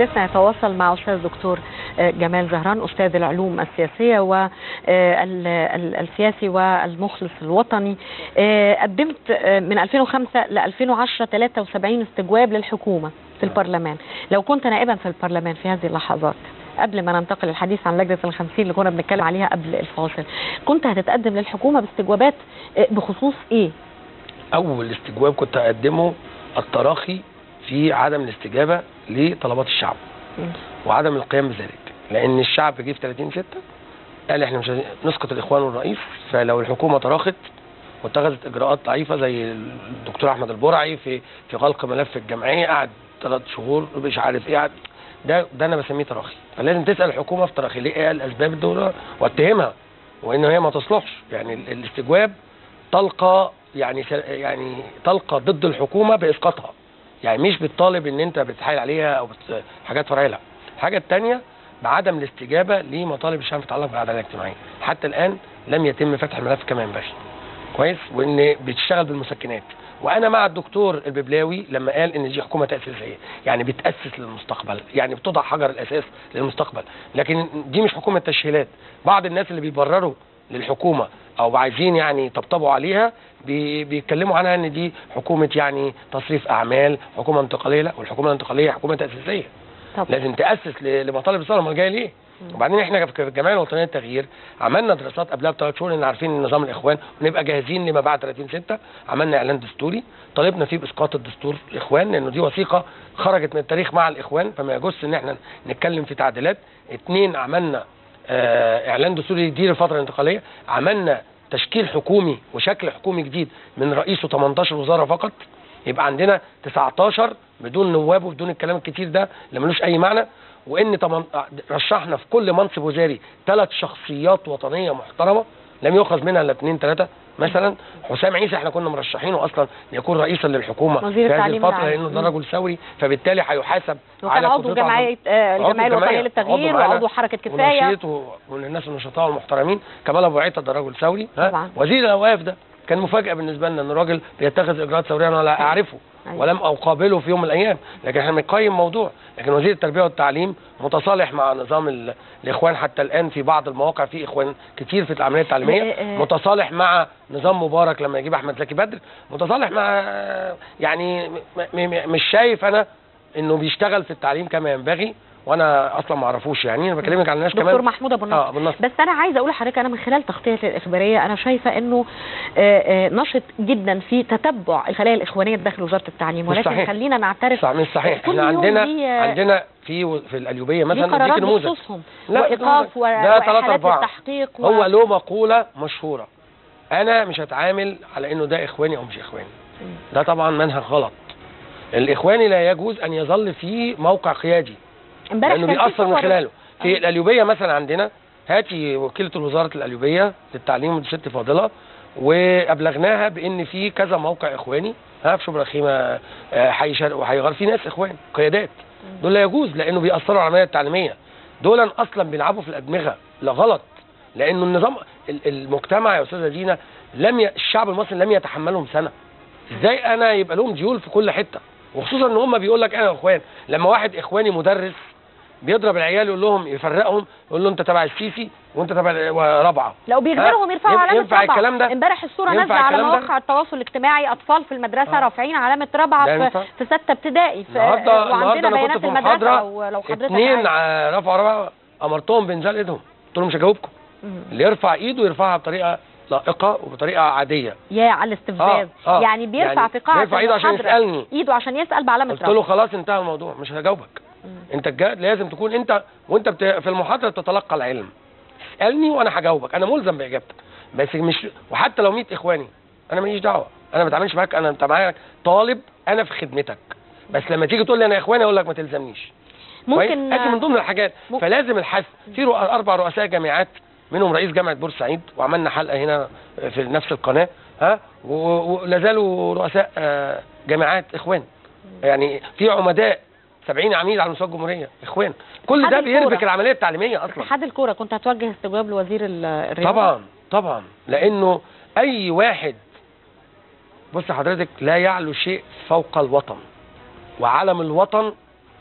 حديثنا يتواصل مع استاذ دكتور جمال زهران استاذ العلوم السياسيه والسياسي والمخلص الوطني قدمت من 2005 ل 2010 73 استجواب للحكومه في البرلمان لو كنت نائبا في البرلمان في هذه اللحظات قبل ما ننتقل للحديث عن لجنه الخمسين اللي كنا بنتكلم عليها قبل الفاصل كنت هتتقدم للحكومه باستجوابات بخصوص ايه؟ اول استجواب كنت اقدمه التراخي في عدم الاستجابه لطلبات الشعب وعدم القيام بذلك لان الشعب جه في 30 6 قال احنا مش نسقط الاخوان والرئيس فلو الحكومه تراخت واتخذت اجراءات ضعيفه زي الدكتور احمد البرعي في في غلق ملف الجمعيه قعد ثلاث شهور مش عارف ايه قعد ده ده انا بسميه تراخي فلازم تسال الحكومه في تراخي ليه ايه الاسباب الدوله واتهمها وان هي ما تصلحش يعني الاستجواب تلقى يعني يعني تلقى ضد الحكومه باسقاطها يعني مش بتطالب ان انت بتحايل عليها او بت... حاجات فرعيه لا الحاجه الثانيه بعدم الاستجابه لمطالب الشعب تتعلق بالعداله الاجتماعيه حتى الان لم يتم فتح الملف كما ينبغي كويس وان بتشتغل بالمسكنات وانا مع الدكتور الببلاوي لما قال ان دي حكومه تاسيسيه يعني بتاسس للمستقبل يعني بتضع حجر الاساس للمستقبل لكن دي مش حكومه تشهيلات بعض الناس اللي بيبرروا للحكومه او عايزين يعني طبطبوا عليها بي بيتكلموا عنها ان دي حكومه يعني تصريف اعمال حكومه انتقاليه لا والحكومه الانتقاليه حكومه تاسيسيه طب. لازم تاسس لمطالب الثوره ما جايه ليه وبعدين احنا في الجمعيه الوطنيه للتغيير عملنا دراسات قبلها بثلاث شهور ان عارفين نظام الاخوان ونبقى جاهزين لما بعد 30 6 عملنا اعلان دستوري طالبنا فيه باسقاط الدستور الاخوان لانه دي وثيقه خرجت من التاريخ مع الاخوان فما يجوزش ان احنا نتكلم في تعديلات اثنين عملنا اه اعلان دستوري يدير الفتره الانتقاليه عملنا تشكيل حكومي وشكل حكومي جديد من رئيسه 18 وزاره فقط يبقى عندنا 19 بدون نواب وبدون الكلام الكتير ده اللي ملوش اي معنى وان طبعا رشحنا في كل منصب وزاري ثلاث شخصيات وطنيه محترمه لم يؤخذ منها الا اثنين ثلاثه مثلا حسام عيسى احنا كنا مرشحينه اصلا ليكون رئيسا للحكومه في هذه الفتره لانه ده رجل ثوري فبالتالي هيحاسب على عضو جمعيه الجمعيه الوطنيه للتغيير وعضو حركه كفايه ونشيط ومن الناس النشطاء والمحترمين كمال ابو عيطه ده رجل ثوري ها وزير الاوقاف ده كان مفاجاه بالنسبه لنا ان الراجل بيتخذ اجراءات ثوريه انا لا اعرفه أيوة. ولم اقابله في يوم من الايام لكن احنا بنقيم موضوع لكن وزير التربيه والتعليم متصالح مع نظام الاخوان حتى الان في بعض المواقع في اخوان كتير في العمليه التعليميه متصالح مع نظام مبارك لما يجيب احمد زكي بدر متصالح مع يعني مش شايف انا انه بيشتغل في التعليم كما ينبغي وانا اصلا ما اعرفوش يعني انا بكلمك عن الناس كمان دكتور محمود ابو النصر اه ابو النصر بس انا عايزه اقول لحضرتك انا من خلال تغطيتي الاخباريه انا شايفه انه آآ آآ نشط جدا في تتبع الخلايا الاخوانيه داخل وزاره التعليم ولكن صحيح. خلينا نعترف صح مش صحيح احنا عندنا عندنا في في القليوبيه مثلا اديك نموذج وايقاف وحالات التحقيق و... هو له مقوله مشهوره انا مش هتعامل على انه ده اخواني او مش اخواني ده طبعا منهج غلط الاخواني لا يجوز ان يظل في موقع قيادي لانه بيأثر من خلاله في آه. القليوبيه مثلا عندنا هاتي وكيله وزاره القليوبيه للتعليم ست فاضله وابلغناها بان في كذا موقع اخواني ها في شبرا خيمه حي شرق وحي غرب في ناس اخوان قيادات دول لا يجوز لانه بيأثروا على العمليه التعليميه دول اصلا بيلعبوا في الادمغه لا غلط لانه النظام المجتمع يا استاذه دينا لم ي... الشعب المصري لم يتحملهم سنه ازاي انا يبقى لهم ديول في كل حته وخصوصا ان هم بيقول لك انا اخوان لما واحد اخواني مدرس بيضرب العيال يقول لهم يفرقهم يقول له انت تبع السيسي وانت تبع رابعه لو بيجبرهم يرفعوا علامه ينفع رابعه الكلام ده امبارح الصوره نازله على مواقع التواصل الاجتماعي اطفال في المدرسه آه. رافعين علامه رابعه في, في سته ابتدائي في النهارده وعندنا النهارده بيانات في المدرسه محاضره لو, لو حضرتك اثنين رفعوا رابعه امرتهم بانزال ايدهم قلت لهم مش هجاوبكم اللي يرفع ايده يرفعها بطريقه لائقه وبطريقه عاديه يا على الاستفزاز آه. آه. يعني بيرفع يعني في قاعه بيرفع ايده عشان يسالني ايده عشان يسال بعلامه قلت له خلاص انتهى الموضوع مش هجاوبك انت الجاد لازم تكون انت وانت بت... في المحاضره تتلقى العلم اسالني وانا هجاوبك انا ملزم باجابتك بس مش وحتى لو 100 اخواني انا ماليش دعوه انا ما بتعاملش معاك انا انت معايا طالب انا في خدمتك بس لما تيجي تقول لي انا اخواني اقول لك ما تلزمنيش ممكن هذه من ضمن الحاجات ممكن. فلازم الحث في رؤ... اربع رؤساء جامعات منهم رئيس جامعه بورسعيد وعملنا حلقه هنا في نفس القناه ها ولا زالوا رؤساء جامعات اخوان يعني في عمداء 70 عميد على مستوى الجمهوريه اخوان كل ده بيربك العمليه التعليميه اصلا اتحاد الكوره كنت هتوجه استجواب لوزير الرياضه طبعا طبعا لانه اي واحد بص حضرتك لا يعلو شيء فوق الوطن وعلم الوطن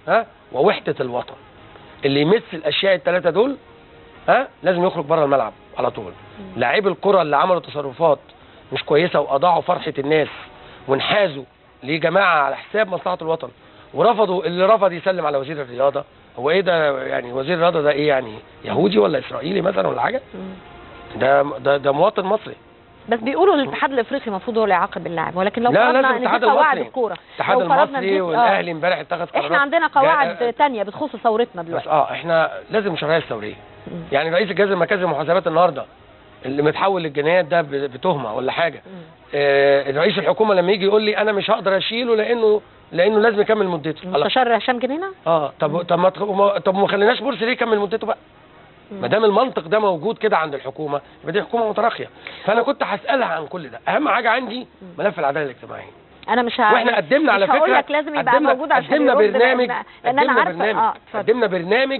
ها ووحده الوطن اللي يمس الاشياء الثلاثه دول ها لازم يخرج بره الملعب على طول لاعبي الكره اللي عملوا تصرفات مش كويسه واضاعوا فرحه الناس وانحازوا لجماعه على حساب مصلحه الوطن ورفضوا اللي رفض يسلم على وزير الرياضه هو ايه ده يعني وزير الرياضه ده ايه يعني يهودي ولا اسرائيلي مثلا ولا حاجه مم. ده ده ده مواطن مصري بس بيقولوا الاتحاد الافريقي المفروض هو اللي يعاقب اللاعب ولكن لو لا، فرضنا لازم ان دي الاتحاد قواعد المصري. الكوره الاتحاد لو فرضنا المصري دي- آه. والاهلي امبارح اتخذ قرارات احنا عندنا جا- قواعد تانية بتخص ثورتنا بس دلوقتي اه احنا لازم الشرعيه الثوريه مم. يعني رئيس الجهاز المركزي للمحاسبات النهارده اللي متحول للجنايات ده ب- بتهمه ولا حاجه مم. آه رئيس الحكومه لما يجي يقول لي انا مش هقدر اشيله لانه لانه لازم يكمل مدته الله. المستشار هشام جنينه اه طب طب ما تخ- ما- طب ما خليناش مرسي ليه يكمل مدته بقى مم. ما دام المنطق ده موجود كده عند الحكومه يبقى دي حكومه متراخيه فانا كنت هسالها عن كل ده اهم حاجه عندي ملف العداله الاجتماعيه انا مش ه... واحنا قدمنا على مش هقول فكره لك لازم يبقى قدمنا موجود عشان قدمنا يرد برنامج لان, لأن انا قدمنا عارفه برنامج اه اتفضل. قدمنا برنامج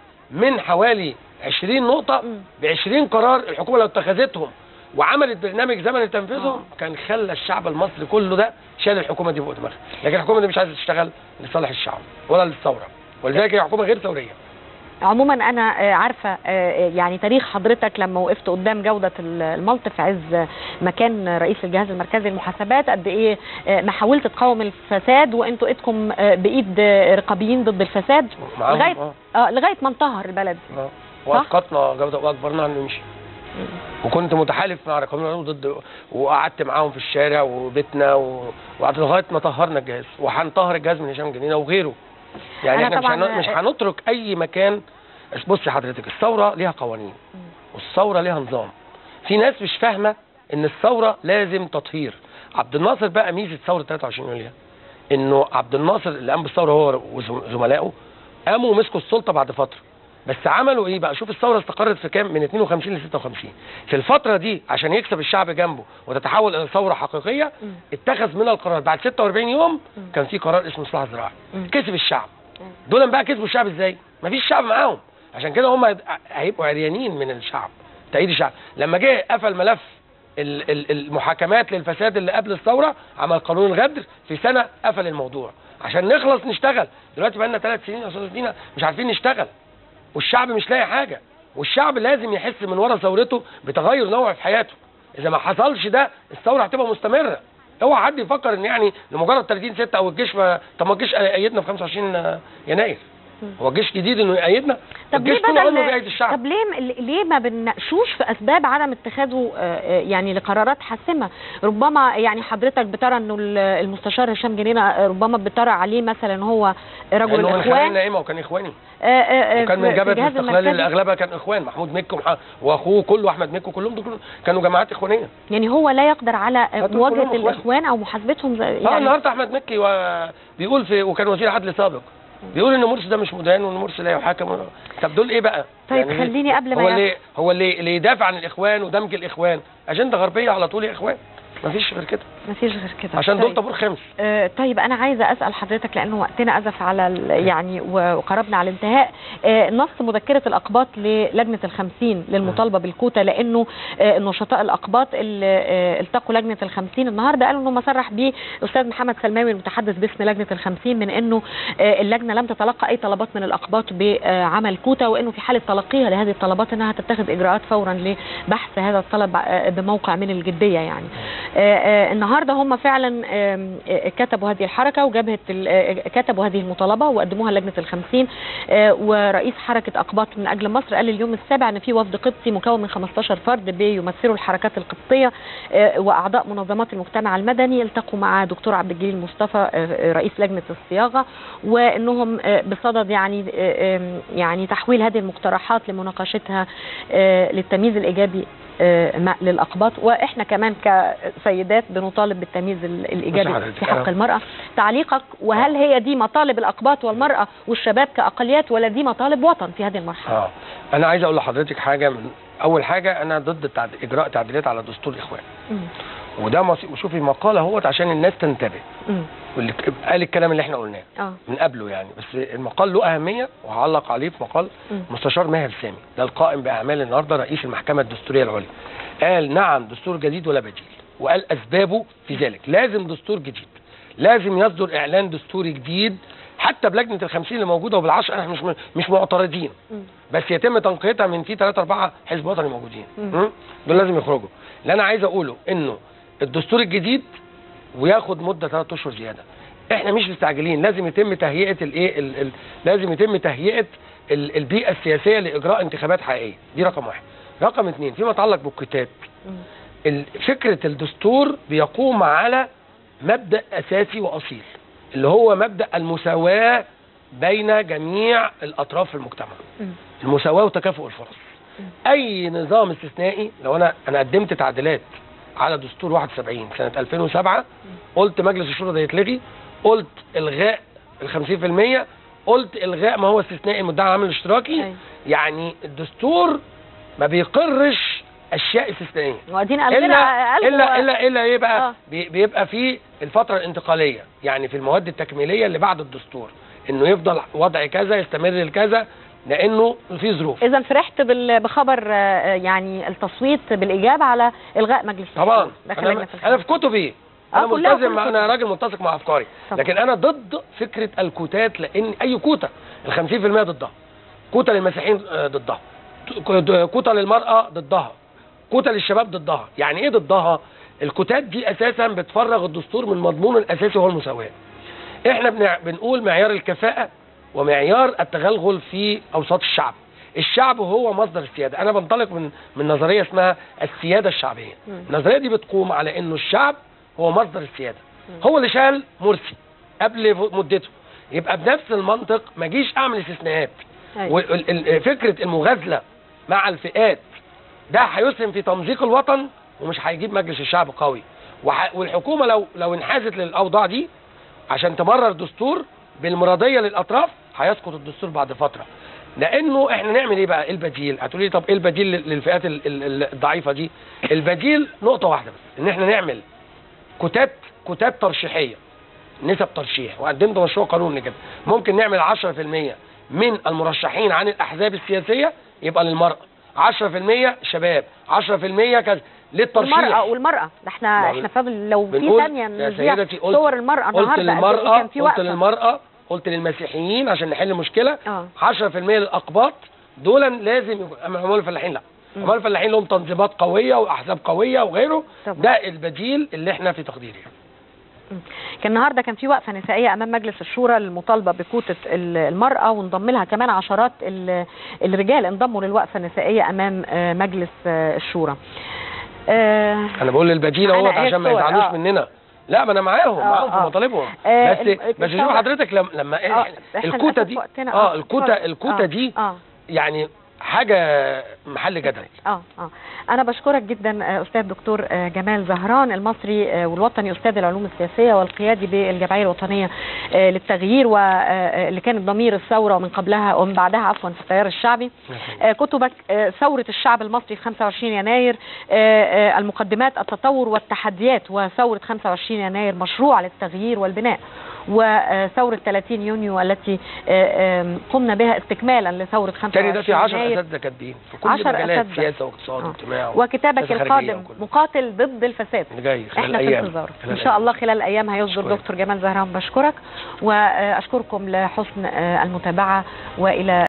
من حوالي 20 نقطه مم. ب 20 قرار الحكومه لو اتخذتهم وعملت برنامج زمني لتنفيذه آه. كان خلى الشعب المصري كله ده شال الحكومه دي فوق دماغها لكن الحكومه دي مش عايزه تشتغل لصالح الشعب ولا للثوره ولذلك هي حكومه غير ثوريه عموما انا آه، عارفه آه، يعني تاريخ حضرتك لما وقفت قدام جوده ال- الملط في عز مكان رئيس الجهاز المركزي للمحاسبات قد ايه آه، ما حاولت تقاوم الفساد وانتوا ايدكم آه، بايد آه، رقابيين ضد الفساد معاهم لغايه اه اه لغايه ما انتهر البلد آه. واسقطنا جوده واجبرنا ان نمشي وكنت متحالف مع رقابيين العلوم ضد وقعدت معاهم في الشارع وبيتنا و... وقعدت لغايه ما طهرنا الجهاز وهنطهر الجهاز من هشام جنينه وغيره يعني أنا احنا مش, طبعاً- هن... مش هنترك اي مكان بصي حضرتك الثوره ليها قوانين والثوره ليها نظام في ناس مش فاهمه ان الثوره لازم تطهير عبد الناصر بقى ميزه ثوره 23 يوليو انه عبد الناصر اللي قام بالثوره هو وزملائه قاموا ومسكوا السلطه بعد فتره بس عملوا ايه بقى شوف الثوره استقرت في كام من 52 ل 56 في الفتره دي عشان يكسب الشعب جنبه وتتحول الى ثوره حقيقيه مم. اتخذ منها القرار بعد 46 يوم مم. كان في قرار اسمه اصلاح زراعي مم. كسب الشعب مم. دول بقى كسبوا الشعب ازاي مفيش شعب معاهم عشان كده هم هيد- هيبقوا عريانين من الشعب تأييد الشعب لما جه قفل ملف ال- ال- المحاكمات للفساد اللي قبل الثوره عمل قانون الغدر في سنه قفل الموضوع عشان نخلص نشتغل دلوقتي بقى لنا ثلاث سنين يا استاذ دينا مش عارفين نشتغل والشعب مش لاقي حاجه والشعب لازم يحس من ورا ثورته بتغير نوعي في حياته اذا ما حصلش ده الثوره هتبقى مستمره اوعى حد يفكر ان يعني لمجرد 30 6 او الجيش ما طب ما الجيش ايدنا في 25 يناير هو الجيش جديد انه يأيدنا طب ليه الجيش طول عمره بدل بيأيد الشعب طب ليه ليه ما بنناقشوش في اسباب عدم اتخاذه آه، آه، يعني لقرارات حاسمه ربما يعني حضرتك بترى انه ال- المستشار هشام جنينه آه، ربما بترى عليه مثلا هو رجل لانه من خلال الاخوان النائمه وكان اخواني آه، آه، آه، وكان في- من في جبهه الجهاز الاستقلال اللي المركزي. اغلبها كان اخوان محمود مكي ومح- واخوه كله احمد مكي كلهم دول كانوا جماعات اخوانيه يعني هو لا يقدر على آه، هاتوا مواجهه كلهم إخوان. الاخوان او محاسبتهم زي اه يعني النهارده احمد مكي و... بيقول في وكان وزير عدل سابق بيقول ان مرسي ده مش مدان وان مرسي لا يحاكم طب دول ايه بقى؟ طيب يعني خليني قبل ما هو يا- اللي هو اللي اللي يدافع عن الاخوان ودمج الاخوان اجنده غربيه على طول يا اخوان مفيش غير كده مفيش غير كده عشان دول طيب. طابور خامس آه، طيب انا عايزه اسال حضرتك لانه وقتنا ازف على ال- يعني و- وقربنا على الانتهاء آه، نص مذكره الاقباط للجنه الخمسين للمطالبه بالكوتا لانه آه، النشطاء الاقباط اللي آه، التقوا لجنه الخمسين النهارده قالوا انه ما صرح به الاستاذ محمد سلماوي المتحدث باسم لجنه الخمسين من انه آه، اللجنه لم تتلقى اي طلبات من الاقباط بعمل كوتا وانه في حاله تلقيها لهذه الطلبات انها تتخذ اجراءات فورا لبحث هذا الطلب آه، بموقع من الجديه يعني آه، آه، النهارده هم فعلا آم، آه، كتبوا هذه الحركه وجبهه ال- آه، كتبوا هذه المطالبه وقدموها لجنه الخمسين آه، ورئيس حركه اقباط من اجل مصر قال اليوم السابع ان في وفد قبطي مكون من 15 فرد بيمثلوا الحركات القبطيه آه، واعضاء منظمات المجتمع المدني التقوا مع دكتور عبد الجليل مصطفى آه، آه، رئيس لجنه الصياغه وانهم آه، بصدد يعني آه، آم، يعني تحويل هذه المقترحات لمناقشتها آه، للتمييز الايجابي آه، مع- للاقباط واحنا كمان كسيدات بنطالب بالتمييز ال- بصي الايجابي حضرتك، في حق أنا- المراه تعليقك وهل هي دي مطالب الاقباط والمراه والشباب كاقليات ولا دي مطالب وطن في هذه المرحله اه انا عايز اقول لحضرتك حاجه من اول حاجه انا ضد التعد... اجراء تعديلات على دستور الاخوان مم. وده مص... وشوفي مقاله اهوت عشان الناس تنتبه مم. واللي ك- قال الكلام اللي احنا قلناه اه من قبله يعني بس المقال له اهميه وهعلق عليه في مقال مم. مستشار ماهر سامي ده القائم باعمال النهارده رئيس المحكمه الدستوريه العليا قال نعم دستور جديد ولا بديل وقال اسبابه في ذلك لازم دستور جديد لازم يصدر اعلان دستوري جديد حتى بلجنه ال 50 اللي موجوده وبالعشره احنا مش مش معترضين مم. بس يتم تنقيتها من في 3 4 حزب وطني موجودين مم. مم؟ دول لازم يخرجوا اللي انا عايز اقوله انه الدستور الجديد وياخد مده 3 اشهر زياده احنا مش مستعجلين لازم يتم تهيئه الايه ال- ال- لازم يتم تهيئه ال- البيئه السياسيه لاجراء انتخابات حقيقيه دي رقم واحد رقم اثنين فيما يتعلق بالكتات مم. ال- فكره الدستور بيقوم على مبدا اساسي واصيل اللي هو مبدا المساواه بين جميع الاطراف في المجتمع مم. المساواه وتكافؤ الفرص اي نظام استثنائي لو انا انا قدمت تعديلات على دستور 71 سنه 2007 قلت مجلس الشورى ده يتلغي قلت الغاء ال 50% قلت الغاء ما هو استثنائي المدعي العام الاشتراكي أيوة. يعني الدستور ما بيقرش اشياء استثنائيه وبعدين الا قلبنا الا الا الا ايه بقى آه. بي- بيبقى في الفتره الانتقاليه يعني في المواد التكميليه اللي بعد الدستور انه يفضل وضع كذا يستمر لكذا لانه في ظروف اذا فرحت بال- بخبر آه، يعني التصويت بالاجابه على الغاء مجلس طبعا الشورى داخل لجنة انا الحكام. انا في كتبي آه، انا كلها ملتزم كل مع- انا كتب. راجل متسق مع افكاري طبعا. لكن انا ضد فكره الكوتات لان اي كوته ال 50% ضدها كوته للمسيحيين آه، ضدها ك- كوته للمراه ضدها كوته للشباب ضدها يعني ايه ضدها الكوتات دي اساسا بتفرغ الدستور من مضمونه الاساسي وهو المساواه احنا بنع- بنقول معيار الكفاءه ومعيار التغلغل في اوساط الشعب الشعب هو مصدر السياده انا بنطلق من من نظريه اسمها السياده الشعبيه مم. النظريه دي بتقوم على انه الشعب هو مصدر السياده هو اللي شال مرسي قبل ف- مدته يبقى بنفس المنطق ما جيش اعمل استثناءات أيوة. وال- ال- ال- فكره المغازله مع الفئات ده هيسهم في تمزيق الوطن ومش هيجيب مجلس الشعب قوي وح- والحكومه لو لو انحازت للاوضاع دي عشان تمرر دستور بالمرضيه للاطراف هيسقط الدستور بعد فتره لانه احنا نعمل ايه بقى إيه البديل هتقولي لي طب ايه البديل لل- للفئات ال- ال- الضعيفه دي البديل نقطه واحده بس ان احنا نعمل كتات كتات ترشيحيه نسب ترشيح وقدمت مشروع قانون لكده ممكن نعمل 10% من المرشحين عن الاحزاب السياسيه يبقى للمراه 10% شباب 10% كذا للترشيح المرأة والمرأة ده احنا ما احنا فاهم لو في بنقول ثانية يا نذيع سيدتي قلت صور المرأة قلت النهارده قد إيه للمرأة كان في قلت وقفة للمرأة قلت للمسيحيين عشان نحل المشكلة اه 10% للأقباط دول لازم يكون أما عمال الفلاحين لا مم. عمال الفلاحين لهم تنظيمات قوية وأحزاب قوية وغيره طبعا. ده البديل اللي احنا في تقديري كان النهارده كان في وقفه نسائيه امام مجلس الشورى للمطالبه بكوته ال- المراه وانضم لها كمان عشرات ال- الرجال انضموا للوقفه النسائيه امام آه، مجلس آه، الشورى. آه، أنا بقول البديل معانا اهوت آية عشان ما صور، يزعلوش آه. مننا لا ما انا معاهم آه، معاهم في آه. مطالبهم آه، بس ال- بس شوف الثورة- حضرتك لما لما آه، إحنا- إحنا الكوته للأسف دي وقتنا، اه الكوته اتفضل. الكوته آه، دي اه يعني حاجة محل جدل اه اه انا بشكرك جدا آه، استاذ دكتور آه، جمال زهران المصري آه، والوطني استاذ العلوم السياسيه والقيادي بالجمعيه الوطنيه آه، للتغيير واللي كانت ضمير الثوره ومن قبلها ومن بعدها عفوا في التيار الشعبي آه، كتبك آه، ثورة الشعب المصري في 25 يناير آه، آه، المقدمات التطور والتحديات وثورة 25 يناير مشروع للتغيير والبناء وثورة 30 يونيو التي آه، آم، قمنا بها استكمالا لثورة 25 تاني ده في 10 يناير اساتذه كاتبين في كل 10 المجالات أساتذة. سياسه واقتصاد آه. واجتماع وكتابك سياسة خارجية القادم وكله. مقاتل ضد الفساد اللي جاي خلال احنا في الايام انتظاره خلال ان شاء الأيام. الله خلال الايام هيصدر أشكرك. دكتور جمال زهران بشكرك واشكركم لحسن آه، المتابعه والى